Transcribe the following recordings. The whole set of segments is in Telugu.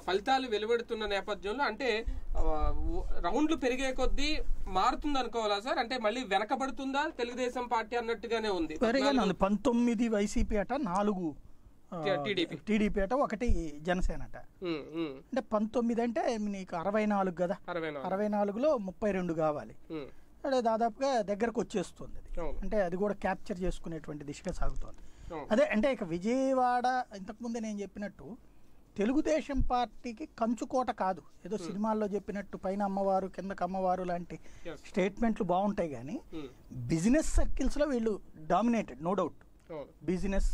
ఫలితాలు వెలువడుతున్న నేపథ్యంలో అంటే ఆ, వ- రౌండ్లు పెరిగే కొద్దీ మారుతుంది అనుకోవాలా సార్ అంటే మళ్ళీ వెనకబడుతుందా తెలుగుదేశం పార్టీ అన్నట్టుగానే ఉంది పెరిగానే ఉంది పంతొమ్మిది వైసీపీ అట నాలుగు ఆ, టీడీపీ. టీడీపీ అట ఒకటి జనసేన అట ఉమ్, ఉమ్, అంటే పంతొమ్మిది అంటే నీకు అరవై నాలుగు కదా అరవై నాలుగు అరవై నాలుగులో ముప్పై రెండు కావాలి ఉమ్, అంటే దాదాపుగా దగ్గరకు వచ్చేస్తుంది అది అవును. అంటే అది కూడా క్యాప్చర్ చేసుకునేటువంటి దిశగా సాగుతోంది అవును. అదే అంటే ఇక విజయవాడ ఇంతకుముందే నేను చెప్పినట్టు తెలుగుదేశం పార్టీకి కంచుకోట కాదు ఏదో సినిమాల్లో చెప్పినట్టు పైన అమ్మవారు కిందకి అమ్మవారు లాంటి Yes. స్టేట్మెంట్లు బాగుంటాయి కానీ ఉమ్, బిజినెస్ సర్కిల్స్లో వీళ్ళు డామినేటెడ్ నో డౌట్ అవును బిజినెస్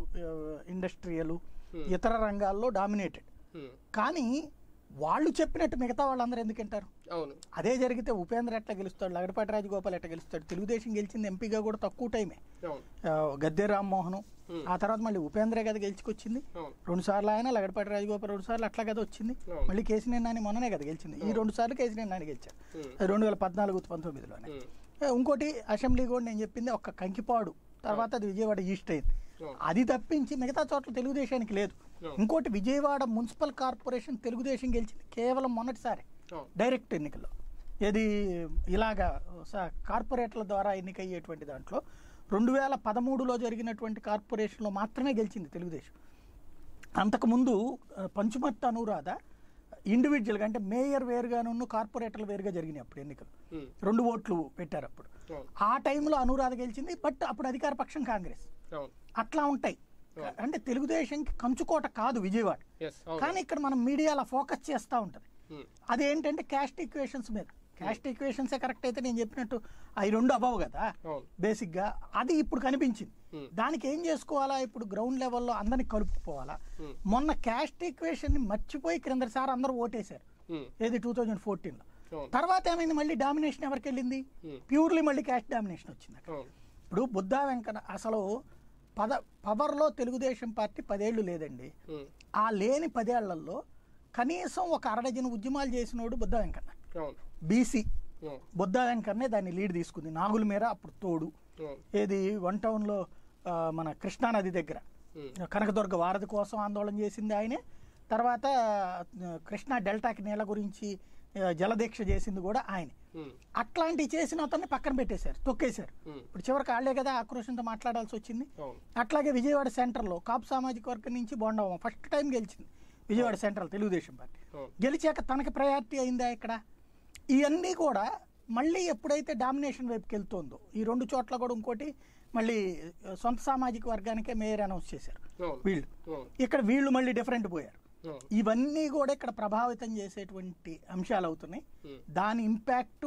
ఇండస్ట్రియల్ ఇతర రంగాల్లో డామినేటెడ్ ఉమ్, కానీ వాళ్ళు చెప్పినట్టు మిగతా వాళ్ళందరూ ఎందుకు వింటారు అవును అదే జరిగితే ఉపేంద్ర ఎట్లా గెలుస్తాడు లగడపాటి రాజగోపాల్ ఎట్లా గెలుస్తాడు తెలుగుదేశం గెలిచింది ఎంపీగా కూడా తక్కువ టైమే అవును ఆ, గద్దె రామ్మోహన్ ఆ తర్వాత మళ్ళీ ఉపేంద్రే కదా గెలుచుకొచ్చింది అవును రెండు సార్లు ఆయన లగడపాటి రాజగోపాల్ రెండు సార్లు అట్లా కదా వచ్చింది అవును. మళ్ళీ కేసీనేని నాని మొన్ననే కదా గెలిచింది ఈ రెండు సార్లు కేసీనేని నాని గెలిచారు ఉమ్, అది రెండు వేల పద్నాలుగు పంతొమ్మిదిలోనే ఉమ్, ఏ, ఇంకోటి అసెంబ్లీ కూడా నేను చెప్పింది ఒక్క కంకిపాడు తర్వాత అది విజయవాడ ఈస్ట్ అయింది అవును. అది తప్పించి మిగతా చోట్ల తెలుగుదేశానికి లేదు అవును. ఇంకోటి విజయవాడ మున్సిపల్ కార్పొరేషన్ తెలుగుదేశం గెలిచింది కేవలం మొన్నటిసారి అవును డైరెక్ట్ ఎన్నికల్లో ఏది ఇలాగా స- కార్పొరేట్ల ద్వారా ఎన్నికయ్యేటువంటి దాంట్లో రెండు వేల పదమూడులో జరిగినటువంటి కార్పొరేషన్లో మాత్రమే గెలిచింది తెలుగుదేశం అంతకుముందు ఆ, పంచుమర్తి అనురాధ ఇండివిజువల్గా అంటే మేయర్ వేరుగాను కార్పొరేటర్లు వేరుగా జరిగినాయి అప్పుడు ఎన్నికలు ఉమ్, రెండు ఓట్లు పెట్టారు అప్పుడు అవును ఆ టైంలో అనురాధ గెలిచింది బట్ అప్పుడు అధికార పక్షం కాంగ్రెస్ అవును అట్లా ఉంటాయి అంటే తెలుగుదేశంకి కంచుకోట కాదు విజయవాడ ఎస్ అవును కానీ ఇక్కడ మనం మీడియా అలా ఫోకస్ చేస్తూ ఉంటుంది ఉమ్, అదేంటంటే క్యాస్ట్ ఈక్వేషన్స్ మీద క్యాస్ట్ ఈక్వేషన్సే కరెక్ట్ అయితే నేను చెప్పినట్టు అవి రెండు అబవ్ కదా అవును బేసిక్ గా అది ఇప్పుడు కనిపించింది Hmm. దానికి ఏం చేసుకోవాలా ఇప్పుడు గ్రౌండ్ లెవెల్లో అందరిని కలుపుకోవాలా Hmm. మొన్న క్యాస్ట్ ఈక్వేషన్ ని మర్చిపోయి క్రిందసారి అందరూ ఓటేశారు ఉమ్, ఏది టూ థౌజండ్ ఫోర్టీన్ లో అవును తర్వాత ఏమైంది మళ్ళీ డామినేషన్ ఎవరికి వెళ్ళింది Hmm. ప్యూర్లీ మళ్ళీ క్యాస్ట్ డామినేషన్ వచ్చింది అక్కడ అవును ఇప్పుడు బుద్ధా వెంకట అసలు పద పవర్లో తెలుగుదేశం పార్టీ పదేళ్లు లేదండి ఉమ్, ఆ లేని పదేళ్లలో కనీసం ఒక అరడజన ఉద్యమాలు చేసినోడు బుద్ధ వెంకన్న అవును బీసీ అవును బుద్ధ వెంకన్నే దాన్ని లీడ్ తీసుకుంది నాగుల మేర అప్పుడు తోడు అవును ఏది వన్ టౌన్లో ఆ, మన కృష్ణానది దగ్గర ఉమ్, కనకదుర్గ వారధి కోసం ఆందోళన చేసింది ఆయనే తర్వాత ఆ, కృష్ణా డెల్టాకి నీళ్ళ గురించి ఆ, జలదీక్ష చేసింది కూడా ఆయనే ఉమ్, అట్లాంటివి చేసిన అతన్ని పక్కన పెట్టేశారు తొక్కేశారు ఉమ్, ఇప్పుడు చివరికి వాళ్ళే కదా ఆక్రోషంతో మాట్లాడాల్సి వచ్చింది అవును అట్లాగే విజయవాడ సెంటర్లో కాపు సామాజిక వర్గం నుంచి బొండవ ఫస్ట్ టైం గెలిచింది విజయవాడ సెంట్రల్ తెలుగుదేశం పార్టీ అవును గెలిచాక తనకి ప్రయారిటీ అయిందా ఇక్కడ ఇవన్నీ కూడా మళ్ళీ ఎప్పుడైతే డామినేషన్ వైపుకి వెళ్తుందో ఈ రెండు చోట్ల కూడా ఇంకోటి మళ్ళీ సొంత సామాజిక వర్గానికే మేయర్ అనౌన్స్ చేశారు అవును వీళ్ళు అవును ఇక్కడ వీళ్ళు మళ్ళీ డిఫరెంట్ పోయారు అవును ఇవన్నీ కూడా ఇక్కడ ప్రభావితం చేసేటువంటి అంశాలు అవుతున్నాయి ఉమ్, దాని ఇంపాక్ట్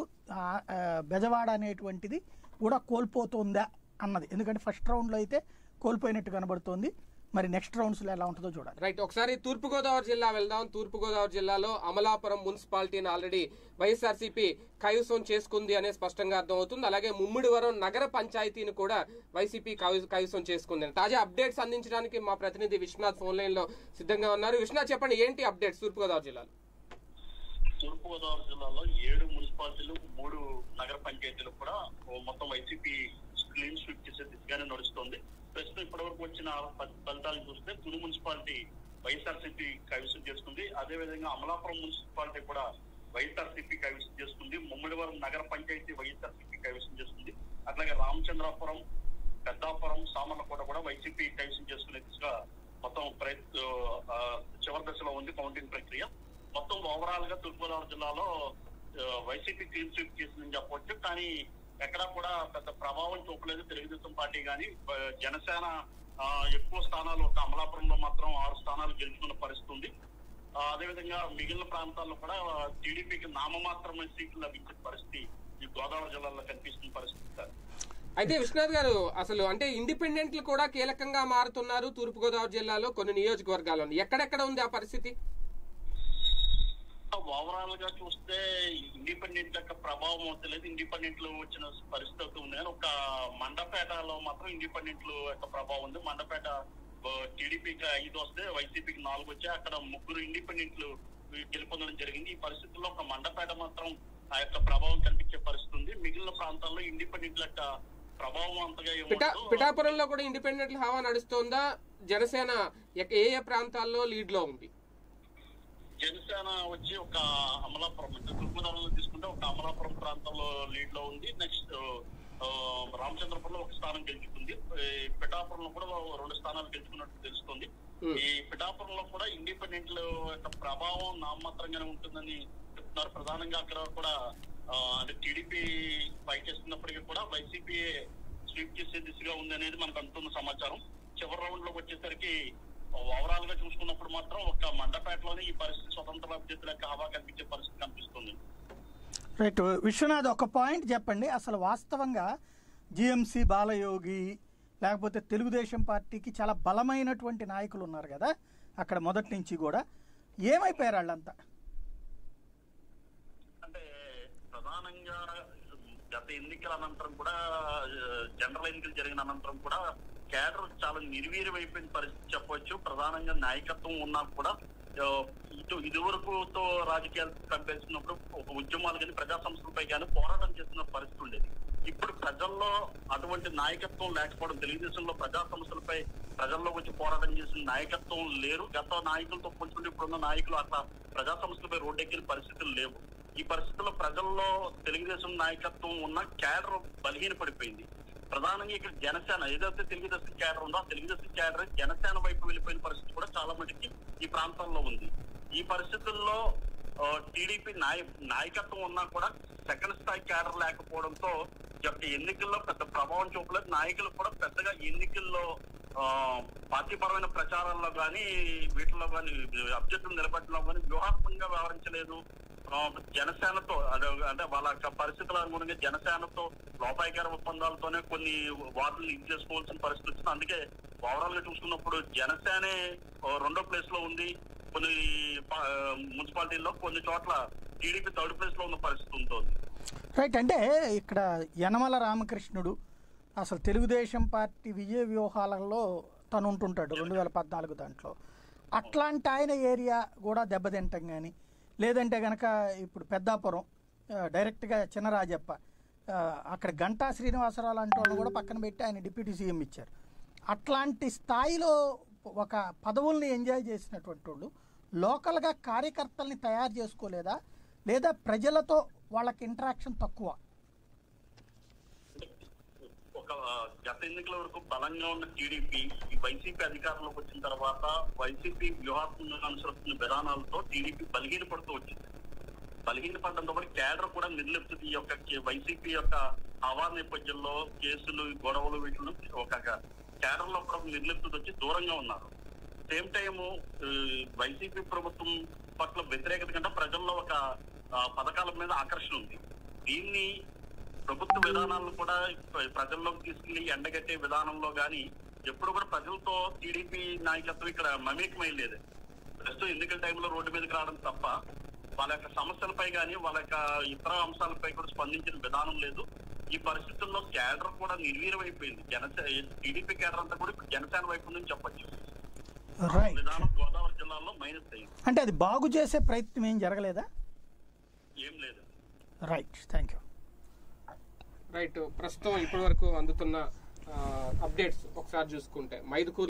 బెజవాడ అనేటువంటిది కూడా కోల్పోతుందా అన్నది ఎందుకంటే ఫస్ట్ రౌండ్లో అయితే కోల్పోయినట్టు కనబడుతోంది మరి నెక్స్ట్ రౌండ్స్లో ఎలా ఉంటుందో చూడాలి రైట్ ఒకసారి తూర్పుగోదావరి జిల్లా వెళ్దాం తూర్పుగోదావరి జిల్లాలో అమలాపురం మున్సిపాలిటీని ఆల్రెడీ వైఎస్ఆర్సీపీ కైవసం చేసుకుంది అనే స్పష్టంగా అర్థమవుతుంది అలాగే ముమ్మిడివరం నగర పంచాయతీని కూడా వైసీపీ కైవ- కైవసం చేసుకుంది తాజా అప్డేట్స్ అందించడానికి మా ప్రతినిధి విశ్వనాథ్ ఫోన్ లైన్ లో సిద్ధంగా ఉన్నారు విశ్వనాథ్ చెప్పండి ఏంటి అప్డేట్స్ తూర్పుగోదావరి జిల్లాలో తూర్పుగోదావరి జిల్లాలో ఏడు మున్సిపాలిటీలు మూడు నగర పంచాయతీలు కూడా ఓ మొత్తం వైసీపీ క్లీన్ స్వీప్ చేసే దిశగానే నడుస్తోంది ప్రస్తుతం ఇప్పటివరకు వచ్చిన ఫ- ఫలితాలను చూస్తే తుని మున్సిపాలిటీ వైఎస్ఆర్సీపీ కైవసం చేసుకుంది అదేవిధంగా అమలాపురం మున్సిపాలిటీ కూడా వైఎస్ఆర్సీపీ కైవసం చేసుకుంది ముమ్మడివరం నగర పంచాయతీ వైఎస్ఆర్సీపీ కైవసం చేసుకుంది అట్లాగే రామచంద్రాపురం పెద్దాపురం సామర్లకోట కూడా వైసీపీ కైవసం చేసుకునే దిశగా మొత్తం ప్రయత్ ఆ, చివరి దశలో ఉంది కౌంటింగ్ ప్రక్రియ మొత్తం ఓవరాల్ గా తూర్పుగోదావరి జిల్లాలో ఆ, వైసీపీ క్లీన్ స్వీప్ చేసిందని చెప్పవచ్చు కానీ ఎక్కడా కూడా పెద్ద ప్రభావం చూపలేదు తెలుగుదేశం పార్టీ కానీ ఆ, జనసేన ఆ, ఎక్కువ స్థానాలు ఒక అమలాపురంలో మాత్రం ఆరు స్థానాలు గెలుచుకున్న పరిస్థితి ఉంది ఆ, అదేవిధంగా మిగిలిన ప్రాంతాల్లో కూడా టీడీపీకి నామమాత్రమైన సీట్లు లభించే పరిస్థితి ఈ గోదావరి జిల్లాలో కనిపిస్తున్న పరిస్థితి సార్ అయితే విశ్వనాథ్ గారు అసలు అంటే ఇండిపెండెంట్లు కూడా కీలకంగా మారుతున్నారు తూర్పుగోదావరి జిల్లాలో కొన్ని నియోజకవర్గాల్లో ఎక్కడెక్కడ ఉంది ఆ పరిస్థితి ఓవరాల్ గా చూస్తే ఇండిపెండెంట్ యొక్క ప్రభావం అవుతలేదు ఇండిపెండెంట్ లో వచ్చిన పరిస్థితి అయితే ఉంది కానీ ఒక మండపేటలో మాత్రం ఇండిపెండెంట్ యొక్క ప్రభావం ఉంది మండపేట టీడీపీకి ఐదు వస్తే వైసీపీకి నాలుగు వచ్చాయి అక్కడ ముగ్గురు ఇండిపెండెంట్లు గెలుపొందడం జరిగింది ఈ పరిస్థితుల్లో ఒక మండపేట మాత్రం ఆ యొక్క ప్రభావం కనిపించే పరిస్థితి ఉంది మిగిలిన ప్రాంతాల్లో ఇండిపెండెంట్ యొక్క ప్రభావం అంతగా పిఠా ఏమో పిఠాపురంలో కూడా ఇండిపెండెంట్ హవా నడుస్తోందా జనసేన ఎక్- ఏ ఏ ప్రాంతాల్లో లీడ్ లో ఉంది జనసేన వచ్చి ఒక అమలాపురం అంటే తూర్పుగోదావరిలో తీసుకుంటే ఒక అమలాపురం ప్రాంతంలో లీడ్ లో ఉంది నెక్స్ట్ ఆ, రామచంద్రపురంలో ఒక స్థానం గెలుచుకుంది ఈ పిఠాపురంలో కూడా రెండు స్థానాలు గెలుచుకున్నట్టు తెలుస్తుంది Hmm. ఈ పిఠాపురంలో కూడా ఇండిపెండెంట్ యొక్క ప్రభావం నామమాత్రంగానే ఉంటుందని చెప్తున్నారు ప్రధానంగా అక్కడ కూడా ఆ, అంటే టీడీపీ ఫైట్ చేస్తున్నప్పటికీ కూడా వైసీపీ స్వీప్ చేసే దిశగా ఉంది అనేది మనకు అందుతున్న సమాచారం చివరి రౌండ్ లోకి వచ్చేసరికి ఓవరాల్ గా చూసుకున్నప్పుడు మాత్రం ఒక మండపేటలోనే ఈ పరిస్థితి స్వతంత్ర అభ్యర్థులకు హవా కనిపించే పరిస్థితి కనిపిస్తుంది రైట్ విశ్వనాథ్ ఒక పాయింట్ చెప్పండి అసలు వాస్తవంగా జిఎంసి బాలయోగి లేకపోతే తెలుగుదేశం పార్టీకి చాలా బలమైనటువంటి నాయకులు ఉన్నారు కదా అక్కడ మొదటి నుంచి కూడా ఏమైపోయారు వాళ్ళంతా అంటే ప్రధానంగా గత ఎన్నికల అనంతరం కూడా జనరల్ ఎన్నికలు జరిగిన అనంతరం కూడా కేడర్ చాలా నిర్వీర్యం అయిపోయిన పరిస్థితి చెప్పొచ్చు ప్రధానంగా నాయకత్వం ఉన్నా కూడా ఆ, ఇటు ఇదివరకుతో రాజకీయాలు కంపేసినప్పుడు ఒక ఉద్యమాలు కానీ ప్రజా సంస్థలపై కానీ పోరాటం చేస్తున్న పరిస్థితి ఉండేది ఇప్పుడు ప్రజల్లో అటువంటి నాయకత్వం లేకపోవడం తెలుగుదేశంలో ప్రజా సంస్థలపై ప్రజల్లో వచ్చి పోరాటం చేసిన నాయకత్వం లేరు గత నాయకులతో పోల్చుకుంటే ఇప్పుడున్న నాయకులు అట్లా ప్రజా సంస్థలపై రోడ్డెక్కిన పరిస్థితులు లేవు ఈ పరిస్థితుల్లో ప్రజల్లో తెలుగుదేశం నాయకత్వం ఉన్న క్యాడర్ బలహీన పడిపోయింది ప్రధానంగా ఇక్కడ జనసేన ఏదైతే తెలుగుదేశం క్యాడర్ ఉందో ఆ తెలుగుదేశం క్యాడర్ జనసేన వైపు వెళ్ళిపోయిన పరిస్థితి కూడా చాలా మటుకి ఈ ప్రాంతాల్లో ఉంది ఈ పరిస్థితుల్లో టీడీపీ నాయ నాయకత్వం ఉన్నా కూడా సెకండ్ స్థాయి క్యాడర్ లేకపోవడంతో ఈ యొక్క ఎన్నికల్లో పెద్ద ప్రభావం చూపలేదు నాయకులు కూడా పెద్దగా ఎన్నికల్లో ఆ, పార్టీపరమైన ప్రచారాల్లో కానీ వీటిలో కానీ అభ్యర్థులు నిలబెట్టడంలో కానీ వ్యూహాత్మకంగా వ్యవహరించలేదు ఆ, జనసేనతో అదే అంటే వాళ్ళ యొక్క పరిస్థితుల అనుగుణంగా జనసేనతో లోపాయికార ఒప్పందాలతోనే కొన్ని వార్డులు ఇది చేసుకోవాల్సిన పరిస్థితి వచ్చింది అందుకే ఓవరాల్ గా చూసుకున్నప్పుడు జనసేనే ఆ, రెండో ప్లేస్ లో ఉంది కొన్ని ప- మున్సిపాలిటీల్లో కొన్ని చోట్ల టీడీపీ థర్డ్ ప్లేస్ లో ఉన్న పరిస్థితి ఉంటుంది రైట్ అంటే ఇక్కడ యనమల రామకృష్ణుడు అసలు తెలుగుదేశం పార్టీ విజయ వ్యూహాలలో తను ఉంటుంటాడు రెండు వేల పద్నాలుగు దాంట్లో అట్లాంటి ఆయన ఏరియా కూడా దెబ్బతింటాం కానీ లేదంటే కనుక ఇప్పుడు పెద్దాపురం ఆ, డైరెక్ట్గా చిన్నరాజప్ప ఆ, అక్కడ గంటా శ్రీనివాసరావు లాంటి వాళ్ళని కూడా పక్కన పెట్టి ఆయన డిప్యూటీ సీఎం ఇచ్చారు అట్లాంటి స్థాయిలో ఒక పదవుల్ని ఎంజాయ్ చేసినటువంటి వాళ్ళు లోకల్గా కార్యకర్తల్ని తయారు చేసుకోలేదా లేదా ప్రజలతో వాళ్ళకి ఇంటరాక్షన్ తక్కువ ఒక గత ఎన్నికల వరకు బలంగా ఉన్న టీడీపీ ఈ వైసీపీ అధికారంలోకి వచ్చిన తర్వాత వైసీపీ వ్యూహాత్మకంగా అనుసరిస్తున్న విధానాలతో టీడీపీ బలహీనపడుతూ వచ్చింది బలహీనపడడంతో పాటు కేడర్ కూడా నిర్లిప్తుంది ఈ యొక్క కే- వైసీపీ యొక్క హవా నేపథ్యంలో కేసులు గొడవలు వీటిలో ఒక కేడర్ లో కూడా నిర్లిప్తత వచ్చి దూరంగా ఉన్నారు సేమ్ టైం వైసీపీ ప్రభుత్వం పట్ల వ్యతిరేకత కంటే ప్రజల్లో ఒక ఆ, పథకాల మీద ఆకర్షణ ఉంది దీన్ని ప్రభుత్వ విధానాలను కూడా ప్ర- ప్రజల్లోకి తీసుకెళ్లి ఎండగట్టే విధానంలో గాని ఎప్పుడు కూడా ప్రజలతో టీడీపీ నాయకత్వం ఇక్కడ మమేకమై లేదు ప్రస్తుతం ఎన్నికల టైంలో రోడ్డు మీదకి రావడం తప్ప వాళ్ళ యొక్క సమస్యలపై గాని వాళ్ళ యొక్క ఇతర అంశాలపై కూడా స్పందించిన విధానం లేదు ఈ పరిస్థితుల్లో కేడర్ కూడా నిర్వీర్యమైపోయింది జనసేన టీడీపీ కేడర్ అంతా కూడా ఇప్పుడు జనసేన వైపు ఉందని చెప్పొచ్చు రైట్ విధానం గోదావరి జిల్లాలో మైనస్ అయింది అంటే అది బాగు చేసే ప్రయత్నం ఏం జరగలేదా ఏం లేదు రైట్ థ్యాంక్ యూ రైట్ ప్రస్తుతం ఇప్పటి వరకు అందుతున్న అప్డేట్స్ ఒకసారి చూసుకుంటే మైదుకూరు